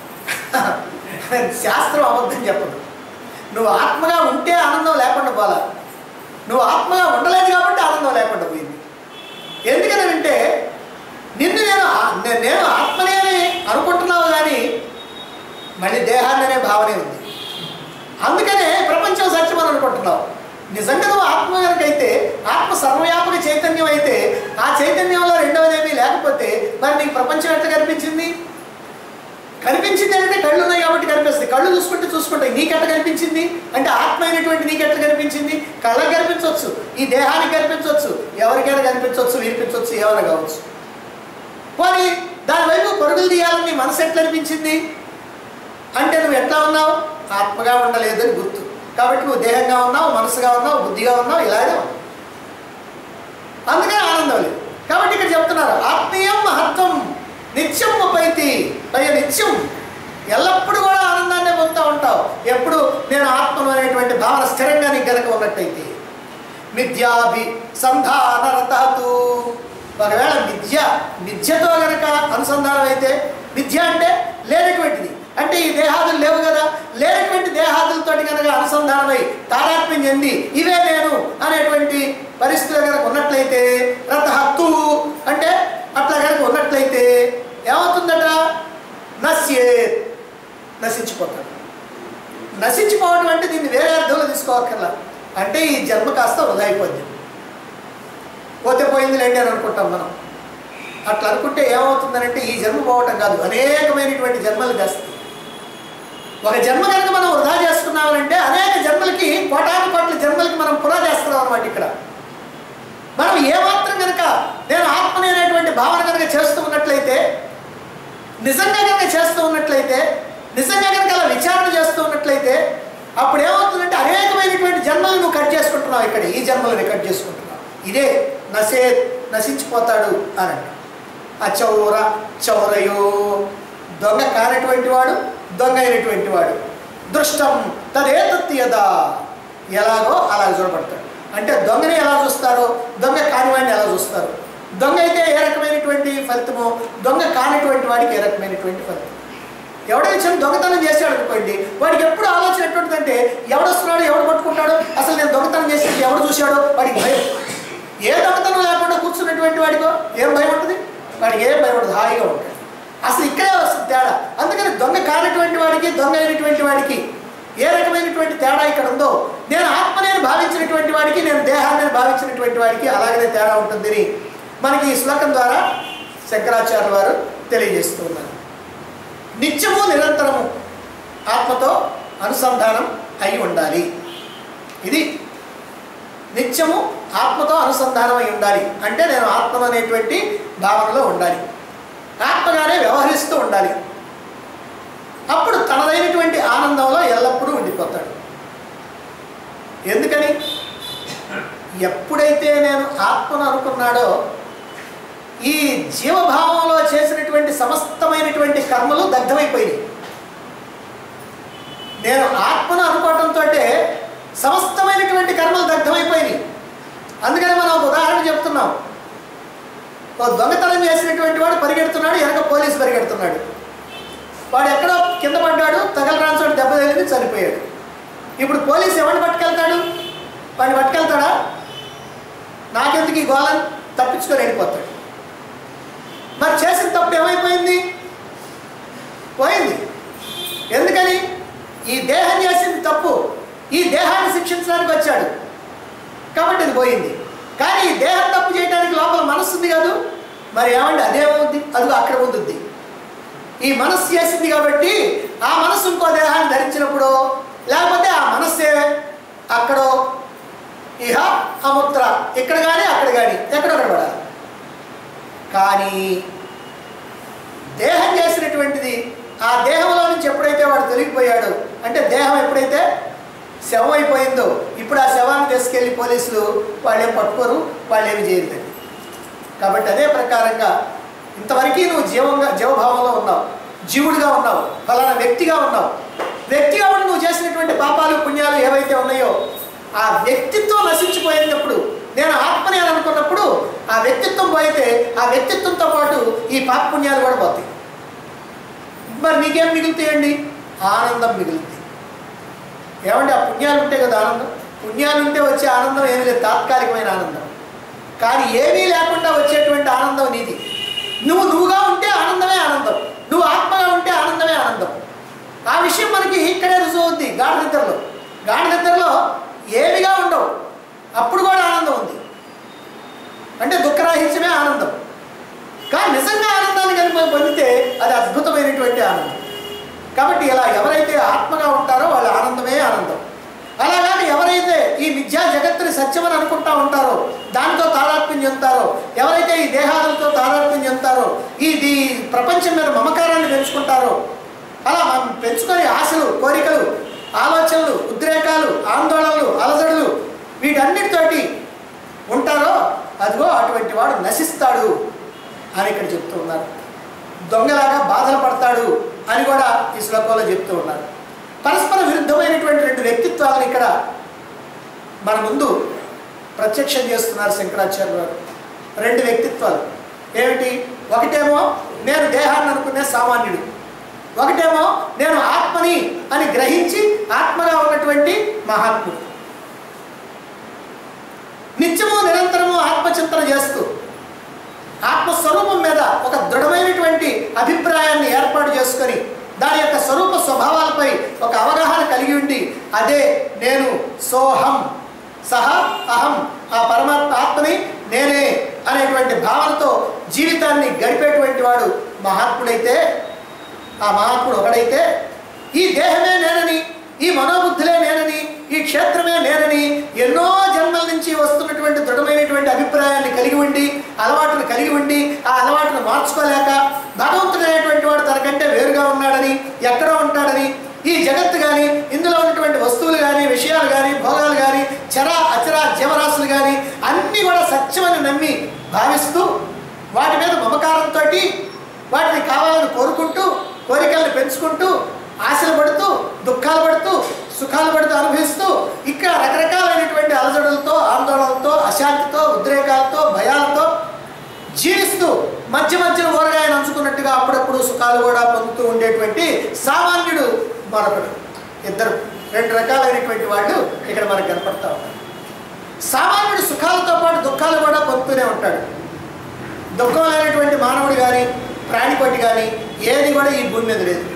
శాస్త్రం అబద్ధం చెప్పదు నువ్వు ఆత్మగా ఉంటే ఆనందం లేకుండా పోలా నువ్వు ఆత్మగా ఉండలేదు కాబట్టి ఆనందం లేకుండా పోయింది ఎందుకనంటే నిన్ను నేను ఆ- నే- నేను ఆత్మనే అని అనుకుంటున్నావు కానీ మళ్ళీ దేహాన్ని అనే భావనే ఉంది అందుకనే ప్రపంచం సత్యం అని అనుకుంటున్నావు నిజంగా నువ్వు ఆత్మ కనుకైతే ఆత్మ సర్వవ్యాపక చైతన్యం అయితే ఆ చైతన్యంలో రెండవదేమీ లేకపోతే మరి నీకు ప్రపంచం ఎట్లా కనిపించింది కనిపించింది అంటే కళ్ళు ఉన్నాయి కాబట్టి కనిపిస్తుంది కళ్ళు చూసుకుంటే చూసుకుంటాయి నీకెట్లా కనిపించింది అంటే ఆత్మ అయినటువంటి నీకెట్లా కనిపించింది కళ్ళకి కనిపించవచ్చు ఈ దేహానికి కనిపించవచ్చు ఎవరికైనా కనిపించవచ్చు వినిపించవచ్చు ఏమైనా కావచ్చు పోనీ దానివైపు పరుగులు తీయాలని నీ మనసు ఎట్లా అనిపించింది అంటే నువ్వు ఎట్లా ఉన్నావు ఆత్మగా ఉండలేదు అని గుర్తు కాబట్టి నువ్వు దేహంగా ఉన్నావు మనసుగా ఉన్నావు బుద్ధిగా ఉన్నావు ఇలాగే ఉన్నావు అందుకని ఆనందం లేదు కాబట్టి ఇక్కడ చెప్తున్నారు ఆత్మీయం మహత్వం నిత్యం ఉపైతి పైగా నిత్యం ఎల్లప్పుడూ కూడా ఆనందాన్ని పొందుతూ ఉంటావు ఎప్పుడు నేను ఆత్మను అనేటువంటి భావన స్థిరంగా నీకు గనక ఉన్నట్టయితే మిథ్యాభి సంధానరతు ఒకవేళ మిథ్య మిథ్యతో గనక అనుసంధానం అయితే మిథ్య అంటే లేనటువంటిది అంటే ఈ దేహాదులు లేవు కదా లేనటువంటి దేహాదులతో కనుక అనుసంధానమై తాదాత్మ్యం చెంది ఇవే నేను అనేటువంటి పరిస్థితులు కనుక ఉన్నట్లయితే రథహత్తు అంటే అట్లా కనుక ఉన్నట్లయితే ఏమవుతుందట నశ్యే నశించిపోతాడు నశించిపోవడం అంటే దీన్ని వేరే అర్థంలో తీసుకోవక్కర్లా అంటే ఈ జన్మ కాస్త వృధా అయిపోద్ది పోతే పోయిందిలేండి అని అనుకుంటాం మనం అట్లా అనుకుంటే ఏమవుతుందనంటే ఈ జన్మ పోవటం కాదు అనేకమైనటువంటి జన్మలు చేస్తాయి ఒక జన్మ కనుక మనం వృధా చేసుకున్నామంటే అనేక జన్మలకి కోటాను కోట్ల జన్మలకి మనం పురా చేస్తున్నాం అనమాట ఇక్కడ మనం ఏమాత్రం కనుక నేను ఆత్మని అనేటువంటి భావన కనుక చేస్తూ ఉన్నట్లయితే నిజంగా కనుక చేస్తూ ఉన్నట్లయితే నిజంగా కనుక అలా విచారణ చేస్తూ ఉన్నట్లయితే అప్పుడు ఏమవుతుందంటే అనేకమైనటువంటి జన్మలు నువ్వు కట్ చేసుకుంటున్నావు ఇక్కడ ఈ జన్మలని కట్ చేసుకుంటున్నావు ఇదే నశే నశించిపోతాడు అని అంట అచౌర చౌరయో దొంగ కానటువంటి వాడు దొంగ అయినటువంటి వాడు దృష్టం తదేతత్ యదా ఎలాగో అలా చూడబడతాడు అంటే దొంగని ఎలా చూస్తారో దొంగ కానివాడిని ఎలా చూస్తారు దొంగ అయితే ఏ రకమైనటువంటి ఫలితమో దొంగ కానిటువంటి వాడికి ఏ రకమైనటువంటి ఫలితం ఎవడైతే చిన్న దొంగతనం చేశాడు అనుకోండి వాడికి ఎప్పుడు ఆలోచన ఎటువంటిదంటే ఎవడొస్తున్నాడు ఎవడు పట్టుకుంటాడు అసలు నేను దొంగతనం చేసి ఎవడు చూశాడో వాడికి భయం ఏ దొంగతనం లేకుండా కూర్చున్నటువంటి వాడికో ఏం భయం ఉంటుంది వాడికి ఏం భయం ఉంటుంది హాయిగా ఉంటాడు అసలు ఇక్కడే వస్తుంది తేడా అందుకని దొంగ కానటువంటి వాడికి దొంగ అయినటువంటి వాడికి ఏ రకమైనటువంటి తేడా ఇక్కడ ఉందో నేను ఆత్మనేని భావించినటువంటి వాడికి నేను దేహాన్ని భావించినటువంటి వాడికి అలాగనే తేడా ఉంటుందని మనకి ఈ శ్లోకం ద్వారా శంకరాచార్య వారు తెలియజేస్తూ ఉన్నారు నిత్యము నిరంతరము ఆత్మతో అనుసంధానం అయి ఉండాలి ఇది నిత్యము ఆత్మతో అనుసంధానం అయి ఉండాలి అంటే నేను ఆత్మ అనేటువంటి భావనలో ఉండాలి ఆత్మగానే వ్యవహరిస్తూ ఉండాలి అప్పుడు తనదైనటువంటి ఆనందంలో ఎల్లప్పుడూ ఉండిపోతాడు ఎందుకని ఎప్పుడైతే నేను ఆత్మను అనుకున్నాడో ఈ జీవభావంలో చేసినటువంటి సమస్తమైనటువంటి కర్మలు దగ్ధమైపోయినాయి నేను ఆత్మను అనుకోవటంతో సమస్తమైనటువంటి కర్మలు దగ్ధమైపోయినాయి అందుకని మనం ఒక ఉదాహరణ చెప్తున్నాం ఓ దొంగతనం చేసినటువంటి వాడు పరిగెడుతున్నాడు వెనక పోలీసు పరిగెడుతున్నాడు వాడు ఎక్కడో కింద పడ్డాడు తగలరాని చోట దెబ్బ తగిలింది చనిపోయాడు ఇప్పుడు పోలీసు ఎవరిని పట్టుకెళ్తాడు వాడిని పట్టుకెళ్తాడా నాకెందుకు ఈ గోళం తప్పించుకొని వెళ్ళిపోతాడు మరి చేసిన తప్పు ఏమైపోయింది పోయింది ఎందుకని ఈ దేహం చేసింది తప్పు ఈ దేహాన్ని శిక్షించడానికి వచ్చాడు కాబట్టి అది పోయింది కానీ ఈ దేహం తప్పు చేయడానికి లోపల మనస్సు ఉంది కాదు మరి ఏమండి అదేమవుద్ది అదిగో అక్కడ ఉంది ఈ మనస్సు చేసింది కాబట్టి ఆ మనస్సు ఇంకో దేహాన్ని ధరించినప్పుడు లేకపోతే ఆ మనస్సే అక్కడో ఇహ అముత్ర ఇక్కడ కానీ అక్కడ కానీ ఎక్కడో అక్కడ పడాలి కానీ దేహం చేసినటువంటిది ఆ దేహంలో నుంచి ఎప్పుడైతే వాడు తొలగిపోయాడు అంటే దేహం ఎప్పుడైతే శవం అయిపోయిందో ఇప్పుడు ఆ శవాన్ని తీసుకెళ్ళి పోలీసులు వాళ్ళు ఏం పట్టుకోరు వాళ్ళు ఏమి చేయలేదు కాబట్టి అదే ప్రకారంగా ఇంతవరకు నువ్వు జీవంగా జీవభావంలో ఉన్నావు జీవుడిగా ఉన్నావు ఫలానా వ్యక్తిగా ఉన్నావు వ్యక్తిగా ఉండి నువ్వు చేసినటువంటి పాపాలు పుణ్యాలు ఏవైతే ఉన్నాయో ఆ వ్యక్తిత్వం నశించిపోయినప్పుడు నేను ఆత్మని అని అనుకున్నప్పుడు ఆ వ్యక్తిత్వం పోయితే ఆ వ్యక్తిత్వంతో పాటు ఈ పాప పుణ్యాలు కూడా పోతాయి మరి నీకేం మిగులుతాయండి ఆనందం మిగులుతుంది ఏమంటే ఆ పుణ్యాలు ఉంటే కదా ఆనందం పుణ్యాలు ఉంటే వచ్చే ఆనందం ఏమీ లేదు తాత్కాలికమైన ఆనందం కానీ ఏమీ లేకుండా వచ్చేటువంటి ఆనందం నీది నువ్వు నువ్వుగా ఉంటే ఆనందమే ఆనందం నువ్వు ఆత్మగా ఉంటే ఆనందమే ఆనందం ఆ విషయం మనకి ఇక్కడే రుజువు అవుద్ది గాఢ నిద్రలో గాఢ నిద్రలో ఏమిగా ఉండవు అప్పుడు కూడా ఆనందం ఉంది అంటే దుఃఖరాహిత్యమే ఆనందం కానీ నిజంగా ఆనందాన్ని కనుక మనం పొందితే అది అద్భుతమైనటువంటి ఆనందం కాబట్టి ఇలా ఎవరైతే ఆత్మగా ఉంటారో వాళ్ళ ఆనందమే ఆనందం అలాగని ఎవరైతే ఈ మిథ్యా జగత్తుని సత్యమని అనుకుంటా ఉంటారో దానితో తాదాత్మ్యం చెందుతారో ఎవరైతే ఈ దేహాలతో తాదాత్మ్యం చెందుతారో ఈ ఈ ప్రపంచం మీద మమకారాన్ని పెంచుకుంటారో అలా మనం పెంచుకొని ఆశలు కోరికలు ఆలోచనలు ఉద్రేకాలు ఆందోళనలు అలజడులు వీటన్నిటితోటి ఉంటారో అదిగో అటువంటి వాడు నశిస్తాడు అని ఇక్కడ చెప్తూ ఉన్నారు దొంగలాగా బాధలు పడతాడు అని కూడా ఈ శ్లోకంలో చెప్తూ ఉన్నారు పరస్పర విరుద్ధమైనటువంటి రెండు వ్యక్తిత్వాలను ఇక్కడ మన ముందు ప్రత్యక్షం చేస్తున్నారు శంకరాచార్య వారు రెండు వ్యక్తిత్వాలు ఏమిటి ఒకటేమో నేను దేహాన్ని అనుకునే సామాన్యుడు ఒకటేమో నేను ఆత్మని అని గ్రహించి ఆత్మగా ఉన్నటువంటి మహాత్ముడు నిత్యము నిరంతరము ఆత్మచింతన చేస్తూ ఆత్మస్వరూపం మీద ఒక దృఢమైనటువంటి అభిప్రాయాన్ని ఏర్పాటు చేసుకొని దాని యొక్క స్వరూప స్వభావాలపై ఒక అవగాహన కలిగి ఉండి అదే నేను సోహం సహ అహం ఆ పరమాత్మ ఆత్మని నేనే అనేటువంటి భావనతో జీవితాన్ని గడిపేటువంటి వాడు మహాత్ముడైతే ఆ మహాత్ముడు ఒకడైతే ఈ దేహమే నేనని ఈ మనోబుద్ధులే నేనని ఈ క్షేత్రమే నేనని ఎన్నో జన్మల నుంచి వస్తున్నటువంటి దృఢమైనటువంటి అభిప్రాయాన్ని కలిగి ఉండి అలవాటును కలిగి ఉండి ఆ అలవాటును మార్చుకోలేక భగవంతుడు అనేటువంటి వాడు తనకంటే వేరుగా ఉన్నాడని ఎక్కడో ఉంటాడని ఈ జగత్తు కానీ ఇందులో ఉన్నటువంటి వస్తువులు కానీ విషయాలు కానీ భోగాలు కానీ చర అచర జీవరాశులు కానీ అన్నీ కూడా సత్యమని నమ్మి భావిస్తూ వాటి మీద మమకారంతో వాటిని కావాలని కోరుకుంటూ కోరికలను పెంచుకుంటూ ఆశలు పడుతూ దుఃఖాలు పడుతూ సుఖాలు పడుతూ అనుభవిస్తూ ఇక్కడ రకరకాలైనటువంటి అలజడులతో ఆందోళనలతో అశాంతితో ఉద్రేకాలతో భయాలతో జీవిస్తూ మధ్య మధ్యన ఊరగాయను అంచుకున్నట్టుగా అప్పుడప్పుడు సుఖాలు కూడా పొందుతూ ఉండేటువంటి సామాన్యుడు మరొకడు ఇద్దరు రెండు రకాలైనటువంటి వాళ్ళు ఇక్కడ మనకు కనపడతా ఉన్నారు సామాన్యుడు సుఖాలతో పాటు దుఃఖాలు కూడా పొందుతూనే ఉంటాడు దుఃఖం లేనటువంటి మానవుడు కానీ ప్రాణిపట్టి కానీ ఏది కూడా ఈ భూమి మీద లేదు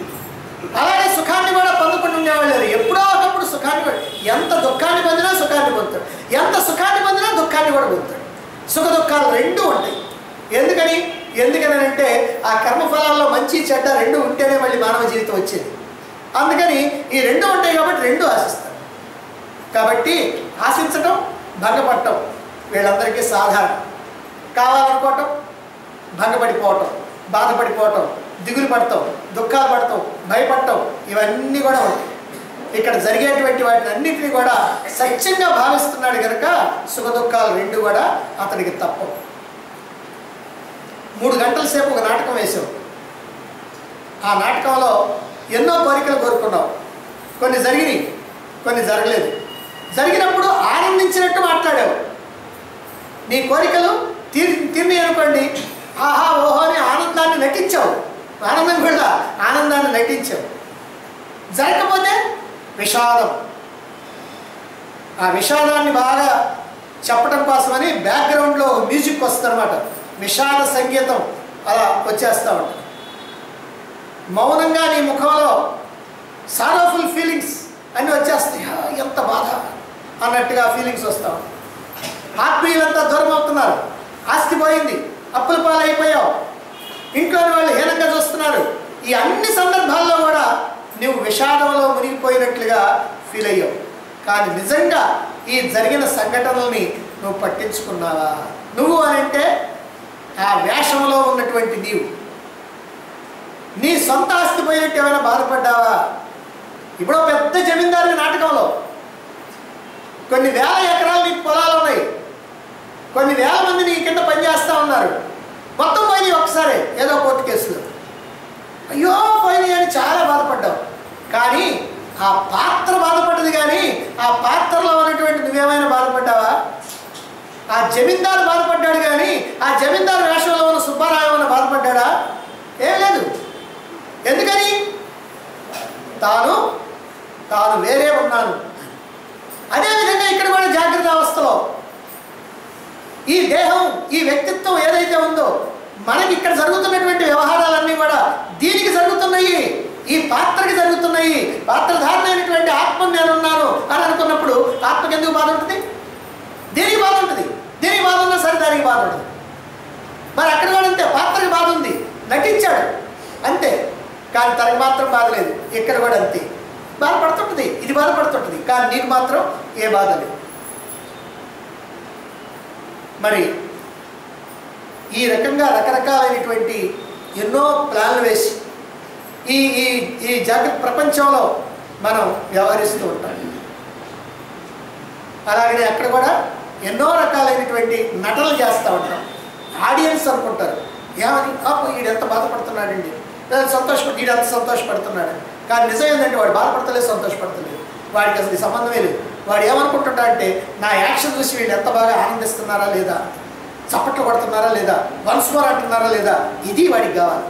అలాగే సుఖాన్ని కూడా పొందుకుంటూ ఉండేవాళ్ళు లేరు ఎప్పుడో ఒకప్పుడు సుఖాన్ని కూడా ఎంత దుఃఖాన్ని పొందినా సుఖాన్ని పొందుతాడు ఎంత సుఖాన్ని పొందినా దుఃఖాన్ని కూడా పొందుతాడు సుఖ దుఃఖాలు రెండూ ఉంటాయి ఎందుకని ఎందుకని అంటే ఆ కర్మఫలాల్లో మంచి చెడ్డ రెండు ఉంటేనే మళ్ళీ మానవ జీవితం వచ్చేది అందుకని ఈ రెండు ఉంటాయి కాబట్టి రెండు ఆశిస్తారు కాబట్టి ఆశించటం భంగపడటం వీళ్ళందరికీ సాధారణం కావాలనుకోవటం భంగపడిపోవటం బాధపడిపోవటం దిగులు పడతాం దుఃఖాలు పడతాం భయపడటం ఇవన్నీ కూడా ఉంటాయి ఇక్కడ జరిగేటువంటి వాటిని అన్నింటినీ కూడా సత్యంగా భావిస్తున్నాడు కనుక సుఖ దుఃఖాలు రెండు కూడా అతనికి తప్పవు మూడు గంటల సేపు ఒక నాటకం వేసాం ఆ నాటకంలో ఎన్నో కోరికలు కోరుకున్నావు కొన్ని జరిగినాయి కొన్ని జరగలేదు జరిగినప్పుడు ఆనందించినట్టు మాట్లాడావు నీ కోరికలు తీరి తీర్ని అనుకోండి ఆహా ఓహో అని ఆనందాన్ని నటించావు ఆనందం కూడా ఆనందాన్ని నటించావు జరగకపోతే విషాదం ఆ విషాదాన్ని బాగా చెప్పడం కోసమని బ్యాక్గ్రౌండ్లో మ్యూజిక్ వస్తుందన్నమాట విషాద సంగీతం అలా వచ్చేస్తూ ఉంటుంది మౌనంగా నీ ముఖంలో సారోఫుల్ ఫీలింగ్స్ అన్నీ వచ్చేస్తాయి "ఆ, ఎంత బాధ అన్నట్టుగా ఫీలింగ్స్ వస్తూ ఉంటాయి ఆత్మీయులంతా దూరం అవుతున్నారు ఆస్తి పోయింది అప్పుల పాలైపోయావు ఇంట్లోని వాళ్ళు హీనంగా చూస్తున్నారు ఈ అన్ని సందర్భాల్లో కూడా నువ్వు విషాదంలో మునిగిపోయినట్లుగా ఫీల్ అయ్యావు కానీ నిజంగా ఈ జరిగిన సంఘటనల్ని నువ్వు పట్టించుకున్నావా నువ్వు అని అంటే ఆ వేషంలో ఉన్నటువంటి నీవు నీ సొంత ఆస్తి పోయినట్టు ఏమైనా బాధపడ్డావా ఇప్పుడు ఒక పెద్ద జమీందారు నాటకంలో కొన్ని వేల ఎకరాలు నీకు పొలాలు ఉన్నాయి కొన్ని వేల మంది నీ కింద పనిచేస్తూ ఉన్నారు మొత్తం పోయినాయి ఒకసారి ఏదో కోర్టు కేసులో అయ్యో పోయినాయి అని చాలా బాధపడ్డావు కానీ ఆ పాత్ర బాధపడ్డది కానీ ఆ పాత్రలో ఉన్నటువంటి నువ్వేమైనా బాధపడ్డావా ఆ జమీందారు బాధపడ్డాడు కానీ ఆ జమీందారు వేషంలో ఉన్న సుబ్బారావు ఏమైనా బాధపడ్డాడా ఏం లేదు ఎందుకని తాను తాను వేరే ఉన్నాను అదేవిధంగా ఇక్కడ కూడా జాగ్రత్త అవస్థలో ఈ దేహం ఈ వ్యక్తిత్వం ఏదైతే ఉందో మనకి ఇక్కడ జరుగుతున్నటువంటి వ్యవహారాలన్నీ కూడా దీనికి జరుగుతున్నాయి ఈ పాత్రకి జరుగుతున్నాయి పాత్రధారణమైనటువంటి ఆత్మ నేనున్నాను అని అనుకున్నప్పుడు ఆత్మకి ఎందుకు బాధ ఉంటుంది దేనికి బాధ ఉంటుంది దేనికి బాధ ఉన్నా సరే దానికి బాధ ఉంటుంది మరి అక్కడ కూడా అంతే పాత్రకి బాధ ఉంది నటించాడు అంతే కానీ తనకి మాత్రం బాధ లేదు ఇక్కడ కూడా అంతే బాధపడుతుంటుంది ఇది బాధపడుతుంటుంది కానీ నీకు మాత్రం ఏ బాధ లేదు మరి ఈ రకంగా రకరకాలైనటువంటి ఎన్నో ప్లాన్లు వేసి ఈ ఈ ఈ జగత్ ప్రపంచంలో మనం వ్యవహరిస్తూ ఉంటాం అలాగనే అక్కడ కూడా ఎన్నో రకాలైనటువంటి నటనలు చేస్తూ ఉంటాం ఆడియన్స్ అనుకుంటారు ఏమని అప్పు వీడు ఎంత బాధపడుతున్నాడండి లేదా సంతోషపడి వీడు ఎంత సంతోషపడుతున్నాడు కానీ నిజం ఏంటంటే వాడు బాధపడతలేదు సంతోషపడతలేదు వాడికి అసలు ఈ సంబంధమే లేదు వాడు ఏమనుకుంటుంటా అంటే నా యాక్షన్ చూసి వీళ్ళు ఎంత బాగా ఆనందిస్తున్నారా లేదా చప్పట్లు కొడుతున్నారా లేదా వన్స్ మోర్ అంటున్నారా లేదా ఇది వాడికి కావాలి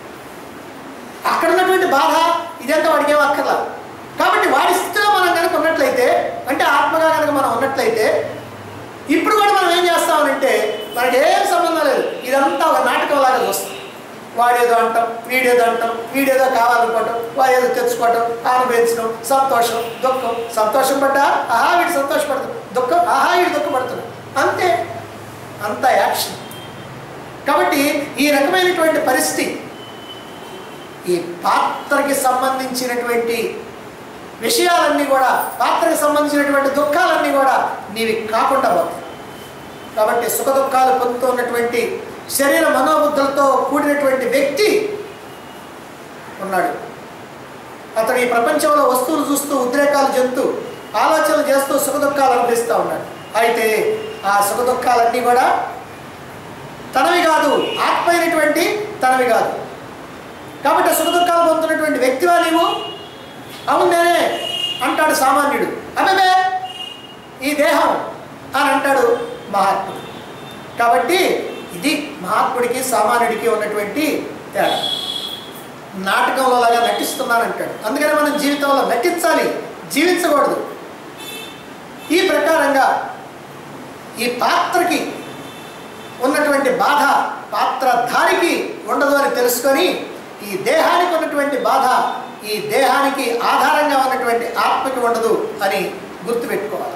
అక్కడ ఉన్నటువంటి బాధ ఇదంతా వాడికి ఏం అక్కర్లా కాబట్టి వాడి స్థితిలో మనం కనుక ఉన్నట్లయితే అంటే ఆత్మగా కనుక మనం ఉన్నట్లయితే ఇప్పుడు కూడా మనం ఏం చేస్తామనంటే మనకి ఏం సంబంధం లేదు ఇదంతా ఒక నాటకం లాగా చూస్తాం వాడేదో అంటాం వీడేదో అంటాం వీడేదో కావాలనుకోవటం వాడేదో తెచ్చుకోవటం అనుభవించడం సంతోషం దుఃఖం సంతోషం పడ్డా ఆహా వీడు సంతోషపడుతుంది దుఃఖం ఆహా వీడు దుఃఖపడుతున్నాడు అంతే అంత యాక్షన్ కాబట్టి ఈ రకమైనటువంటి పరిస్థితి ఈ పాత్రకి సంబంధించినటువంటి విషయాలన్నీ కూడా పాత్రకి సంబంధించినటువంటి దుఃఖాలన్నీ కూడా నీవి కాకుండా పోతాయి కాబట్టి సుఖ దుఃఖాలు పొందుతూ ఉన్నటువంటి శరీర మనోబుద్ధులతో కూడినటువంటి వ్యక్తి ఉన్నాడు అతడు ఈ ప్రపంచంలో వస్తువులు చూస్తూ ఉద్రేకాలు చెందుతూ ఆలోచనలు చేస్తూ సుఖ దుఃఖాలు అనుభవిస్తూ ఉన్నాడు అయితే ఆ సుఖ దుఃఖాలన్నీ కూడా తనవి కాదు ఆత్మ అయినటువంటి తనవి కాదు కాబట్టి సుఖ దుఃఖాలు పొందుతున్నటువంటి వ్యక్తివా నీవు అవును నేనే అంటాడు సామాన్యుడు అబ్బే ఈ దేహం అని అంటాడు మహాత్ముడు కాబట్టి ఇది మహాత్ముడికి సామాన్యుడికి ఉన్నటువంటి తేడా నాటకంలో లాగా నటిస్తున్నానంటాడు అందుకని మనం జీవితంలో నటించాలి జీవించకూడదు ఈ ప్రకారంగా ఈ పాత్రకి ఉన్నటువంటి బాధ పాత్రధారికి ఉండదు అని తెలుసుకొని ఈ దేహానికి ఉన్నటువంటి బాధ ఈ దేహానికి ఆధారంగా ఉన్నటువంటి ఆత్మకి ఉండదు అని గుర్తుపెట్టుకోవాలి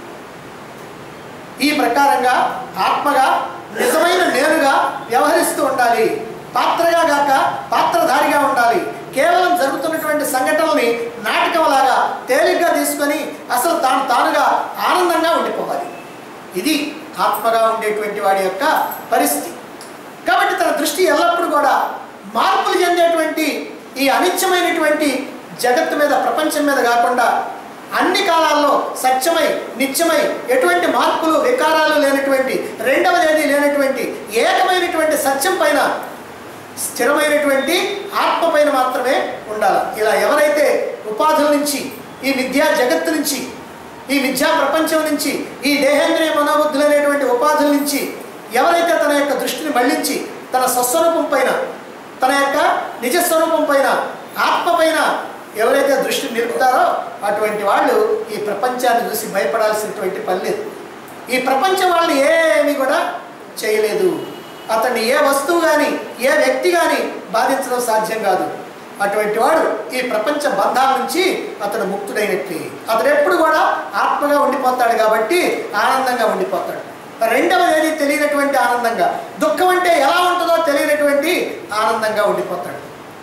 ఈ ప్రకారంగా ఆత్మగా నిజమైన నేనుగా వ్యవహరిస్తూ ఉండాలి పాత్రగా గాక పాత్రధారిగా ఉండాలి కేవలం జరుగుతున్నటువంటి సంఘటనల్ని నాటకంలాగా తేలిగ్గా తీసుకొని అసలు తాను తానుగా ఆనందంగా ఉండిపోవాలి ఇది ఆత్మగా ఉండేటువంటి వాడి యొక్క పరిస్థితి కాబట్టి తన దృష్టి ఎల్లప్పుడూ కూడా మార్పులు చెందేటువంటి ఈ అనిత్యమైనటువంటి జగత్తు మీద ప్రపంచం మీద కాకుండా అన్ని కాలాల్లో సత్యమై నిత్యమై ఎటువంటి మార్పులు వికారాలు లేనటువంటి రెండవది ఏది లేనటువంటి ఏకమైనటువంటి సత్యం పైన స్థిరమైనటువంటి ఆత్మ పైన మాత్రమే ఉండాలి ఇలా ఎవరైతే ఉపాధుల నుంచి ఈ విద్యా జగత్తు నుంచి ఈ విద్యా ప్రపంచం నుంచి ఈ దేహేంద్రియ మనోబుద్ధులైనటువంటి ఉపాధుల నుంచి ఎవరైతే తన యొక్క దృష్టిని మళ్లించి తన స్వస్వరూపం పైన తన యొక్క నిజస్వరూపం పైన ఆత్మ పైన ఎవరైతే దృష్టి నిలుపుతారో అటువంటి వాళ్ళు ఈ ప్రపంచాన్ని చూసి భయపడాల్సినటువంటి పని లేదు ఈ ప్రపంచం వాళ్ళని ఏమీ కూడా చేయలేదు అతన్ని ఏ వస్తువు కానీ ఏ వ్యక్తి కానీ బాధించడం సాధ్యం కాదు అటువంటి వాడు ఈ ప్రపంచ బంధాల నుంచి అతడు ముక్తుడైనట్లే అతడు ఎప్పుడు కూడా ఆత్మగా ఉండిపోతాడు కాబట్టి ఆనందంగా ఉండిపోతాడు రెండవది ఏది తెలియనటువంటి ఆనందంగా దుఃఖం అంటే ఎలా ఉంటుందో తెలియనటువంటి ఆనందంగా ఉండిపోతాడు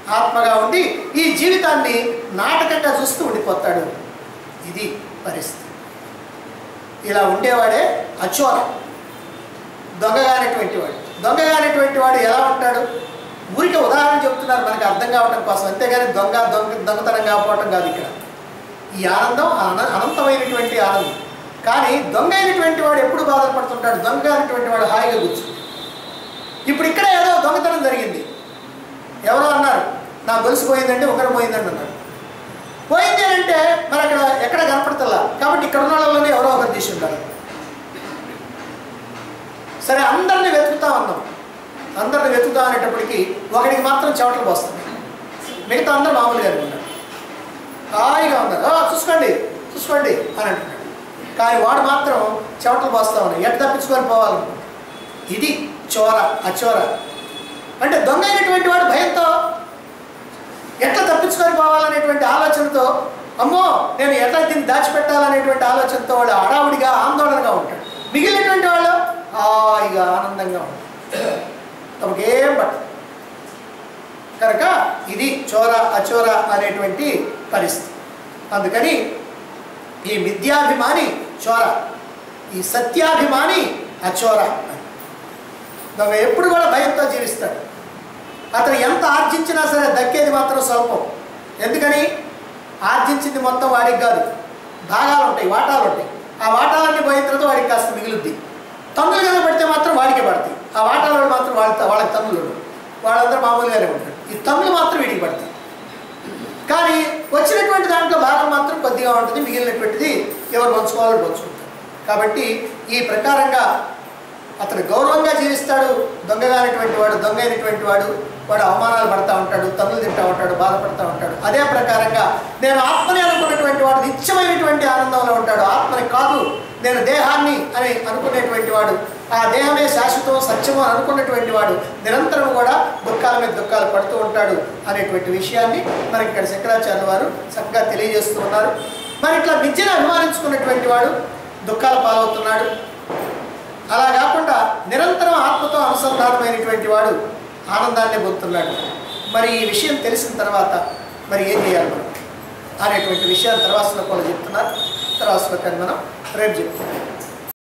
ఆత్మగా ఉండి ఈ జీవితాన్ని నాటకంగా చూస్తూ ఉండిపోతాడు ఇది పరిస్థితి ఇలా ఉండేవాడే అచోర దొంగగానటువంటి వాడు దొంగగానటువంటి వాడు ఎలా ఉంటాడు ఊరికి ఉదాహరణ చెప్తున్నారు మనకి అర్థం కావటం కోసం అంతేగాని దొంగ దొంగ దొంగతనం కాకపోవటం కాదు ఇక్కడ ఈ ఆనందం అన అనంతమైనటువంటి ఆనందం కానీ దొంగ అయినటువంటి వాడు ఎప్పుడు బాధపడుతుంటాడు దొంగ అయినటువంటి వాడు హాయిగా కూర్చుంటాడు ఇప్పుడు ఇక్కడ ఏదో దొంగతనం జరిగింది ఎవరో అన్నారు నా గొలుసు పోయిందండి ఒకరు పోయిందండి అన్నారు పోయింది అని అంటే మరి అక్కడ ఎక్కడ కనపడతల్లా కాబట్టి ఇక్కడ ఉన్న వాళ్ళలోనే ఎవరో ఒకరు తీసి ఉంటారు సరే అందరిని వెతుకుతా ఉన్నాం అందరిని వెతుకుతా అనేటప్పటికి ఒకడికి మాత్రం చెవటలు పోస్తుంది మిగతా అందరూ మామూలుగానే ఉన్నారు హాయిగా ఉన్నారు "ఆ, చూసుకోండి చూసుకోండి అని అంటున్నాడు కానీ వాడు మాత్రం చెవటలు పోస్తా ఉన్నాయి ఎట్ట తప్పించుకొని పోవాలనుకుంటాడు ఇది చోర అచోర అంటే దొంగ అయినటువంటి వాడు భయంతో ఎట్లా తప్పించుకొని పోవాలనేటువంటి ఆలోచనతో అమ్మో నేను ఎట్లా దీన్ని దాచిపెట్టాలనేటువంటి ఆలోచనతో వాడు హడావుడిగా ఆందోళనగా ఉంటాడు మిగిలినటువంటి వాళ్ళు హాయిగా ఆనందంగా ఉంటాడు తమకేం పట్టదు కనుక ఇది చోర అచోర అనేటువంటి పరిస్థితి అందుకని ఈ మిథ్యాభిమాని చోర ఈ సత్యాభిమాని అచోర నువ్వు ఎప్పుడు కూడా భయంతో జీవిస్తాడు అతను ఎంత ఆర్జించినా సరే దక్కేది మాత్రం స్వల్పం ఎందుకని ఆర్జించింది మొత్తం వాడికి కాదు భాగాలు ఉంటాయి వాటాలు ఉంటాయి ఆ వాటాలన్నీ పోయిన తర్వాత వాడికి కాస్త మిగులుద్ది తమ్ములు కనుక పడితే మాత్రం వాడికే పడతాయి ఆ వాటాల వాళ్ళు మాత్రం వాళ్ళ వాళ్ళకి తమ్ములు ఉండవు. వాళ్ళందరూ మామూలుగానే ఉంటారు ఈ తమ్ములు మాత్రం వీడికి పడతాయి కానీ వచ్చినటువంటి దాంట్లో భాగం మాత్రం కొద్దిగా ఉంటుంది మిగిలినటువంటిది ఎవరు పంచుకోవాలో పంచుకుంటారు కాబట్టి ఈ ప్రకారంగా అతను గౌరవంగా జీవిస్తాడు దొంగగానటువంటి వాడు దొంగ అయినటువంటి వాడు వాడు అవమానాలు పడతా ఉంటాడు తమ్ములు తింటా ఉంటాడు బాధపడతా ఉంటాడు అదే ప్రకారంగా నేను ఆత్మని అనుకున్నటువంటి వాడు నిత్యమైనటువంటి ఆనందంలో ఉంటాడు ఆత్మని కాదు నేను దేహాన్ని అని అనుకునేటువంటి వాడు ఆ దేహమే శాశ్వతం సత్యము అని అనుకున్నటువంటి వాడు నిరంతరం కూడా దుఃఖాల మీద దుఃఖాలు పడుతూ ఉంటాడు అనేటువంటి విషయాన్ని మనకి ఇక్కడ శంకరాచార్య వారు చక్కగా తెలియజేస్తూ ఉన్నారు మరి ఇట్లా విద్యను అభిమానించుకున్నటువంటి వాడు దుఃఖాల పాలవుతున్నాడు అలా కాకుండా నిరంతరం ఆత్మతో అనుసంధానమైనటువంటి వాడు ఆనందాన్ని పొందుతున్నాడు మరి ఈ విషయం తెలిసిన తర్వాత మరి ఏం చేయాలి మనం అనేటువంటి విషయాలు తర్వాత శ్లోకంలో చెప్తున్నారు తర్వాత శ్లోకాన్ని మనం రేపు చెప్తున్నాం